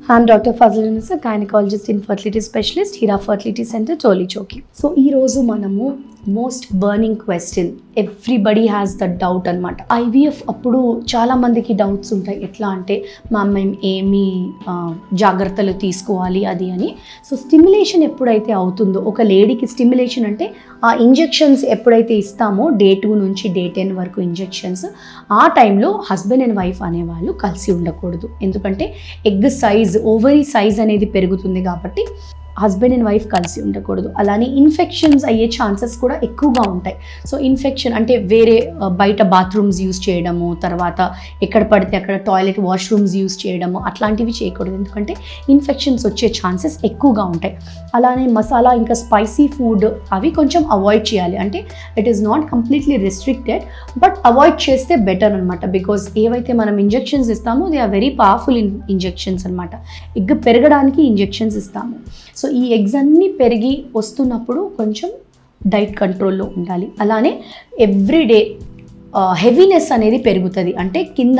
I'm doctor Fazal Nisa gynaecologist infertility specialist Hira fertility centre Tolichowki so ఈరోజు మనము most burning question everybody has the doubt అనమాట IVF అప్పుడు చాలా మందికి డౌట్స్ ఉంటాయి ఎట్లా అంటే మా మేము ఏమి ఆ, జాగ్రత్తలు తీసుకోవాలి అది అని సో స్టిమ్యులేషన్ ఎప్పుడైతే అవుతుందో ఒక లేడీకి స్టిమ్యులేషన్ అంటే ఆ ఇంజెక్షన్స్ ఎప్పుడైతే ఇస్తామో డే టూ నుంచి డే టెన్ వరకు ఇంజెక్షన్స్ ఆ టైంలో హస్బెండ్ అండ్ వైఫ్ అనేవాళ్ళు కలిసి ఉండకూడదు ఎందుకంటే ఎగ్ సైజ్ ఓవరీ సైజ్ అనేది పెరుగుతుంది కాబట్టి హస్బెండ్ అండ్ వైఫ్ కలిసి ఉండకూడదు అలానే ఇన్ఫెక్షన్స్ అయ్యే ఛాన్సెస్ కూడా ఎక్కువగా ఉంటాయి సో ఇన్ఫెక్షన్ అంటే వేరే ఆ, బయట బాత్రూమ్స్ యూస్ చేయడము తర్వాత ఎక్కడ పడితే అక్కడ టాయిలెట్ వాష్రూమ్స్ యూస్ చేయడము అట్లాంటివి చేయకూడదు ఎందుకంటే ఇన్ఫెక్షన్స్ వచ్చే ఛాన్సెస్ ఎక్కువగా ఉంటాయి అలానే మసాలా ఇంకా స్పైసీ ఫుడ్ అవి కొంచెం అవాయిడ్ చేయాలి అంటే it is not completely restricted but avoid చేస్తే బెటర్ అనమాట బికాస్ ఏవైతే మనం ఇంజెక్షన్స్ ఇస్తామో they are very powerful in injections అనమాట ఎగ్ పెరగడానికి ఇంజెక్షన్స్ ఇస్తాము సో ఈ ఎగ్స్ అన్నీ పెరిగి వస్తున్నప్పుడు కొంచెం డైట్ కంట్రోల్లో ఉండాలి అలానే ఎవ్రీడే హెవీనెస్ అనేది పెరుగుతుంది అంటే కింద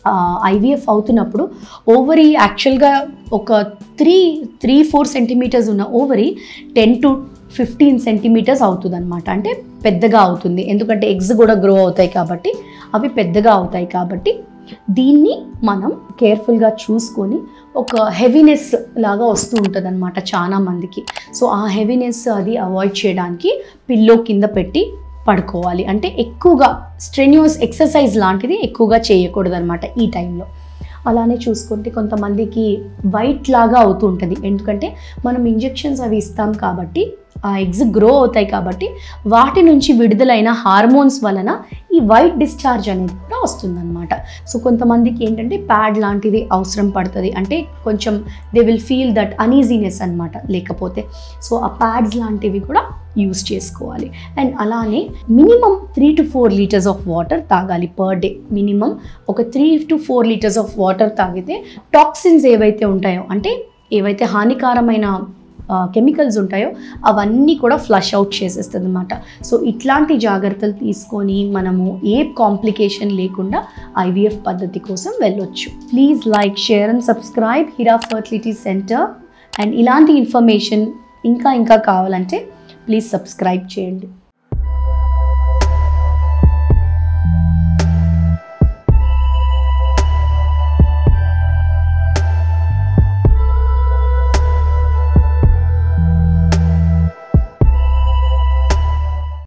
ఐవీఎఫ్ అవుతున్నప్పుడు ఓవరీ యాక్చువల్గా ఒక త్రీ త్రీ ఫోర్ సెంటీమీటర్స్ ఉన్న ovary ten to fifteen centimetres అవుతుంది అనమాట అంటే పెద్దగా అవుతుంది ఎందుకంటే ఎగ్స్ కూడా గ్రో అవుతాయి కాబట్టి అవి పెద్దగా అవుతాయి కాబట్టి దీన్ని మనం కేర్ఫుల్గా చూసుకొని ఒక హెవీనెస్ లాగా వస్తూ ఉంటుంది అనమాట చాలా మందికి సో ఆ హెవీనెస్ అది అవాయిడ్ చేయడానికి పిల్లో కింద పెట్టి పడుకోవాలి అంటే ఎక్కువగా స్ట్రెన్యూస్ ఎక్సర్సైజ్ లాంటిది ఎక్కువగా చేయకూడదు అనమాట ఈ టైంలో అలానే చూసుకుంటే కొంతమందికి వైట్ లాగా అవుతూ ఉంటుంది ఎందుకంటే మనం ఇంజెక్షన్స్ అవి ఇస్తాం కాబట్టి ఆ ఎగ్స్ గ్రో అవుతాయి కాబట్టి వాటి నుంచి విడుదలైన హార్మోన్స్ వలన ఈ వైట్ డిశ్చార్జ్ అనేది కూడా వస్తుందన్నమాట సో కొంతమందికి ఏంటంటే ప్యాడ్ లాంటిది అవసరం పడుతుంది అంటే కొంచెం they will feel that uneasiness అనమాట లేకపోతే సో ఆ ప్యాడ్స్ లాంటివి కూడా యూస్ చేసుకోవాలి అండ్ అలానే minimum three to four litres of water తాగాలి పర్ డే మినిమం ఒక three to four litres of water తాగితే టాక్సిన్స్ ఏవైతే ఉంటాయో అంటే ఏవైతే హానికారమైన కెమికల్స్ ఉంటాయో అవన్నీ కూడా ఫ్లష్ అవుట్ చేసేస్తుంది అనమాట సో ఇట్లాంటి జాగ్రత్తలు తీసుకొని మనము ఏ కాంప్లికేషన్ లేకుండా ఐవీఎఫ్ పద్ధతి కోసం వెళ్ళొచ్చు please like share and subscribe Hira fertility centre and ఇలాంటి ఇన్ఫర్మేషన్ ఇంకా ఇంకా కావాలంటే ప్లీజ్ సబ్స్క్రైబ్ చేయండి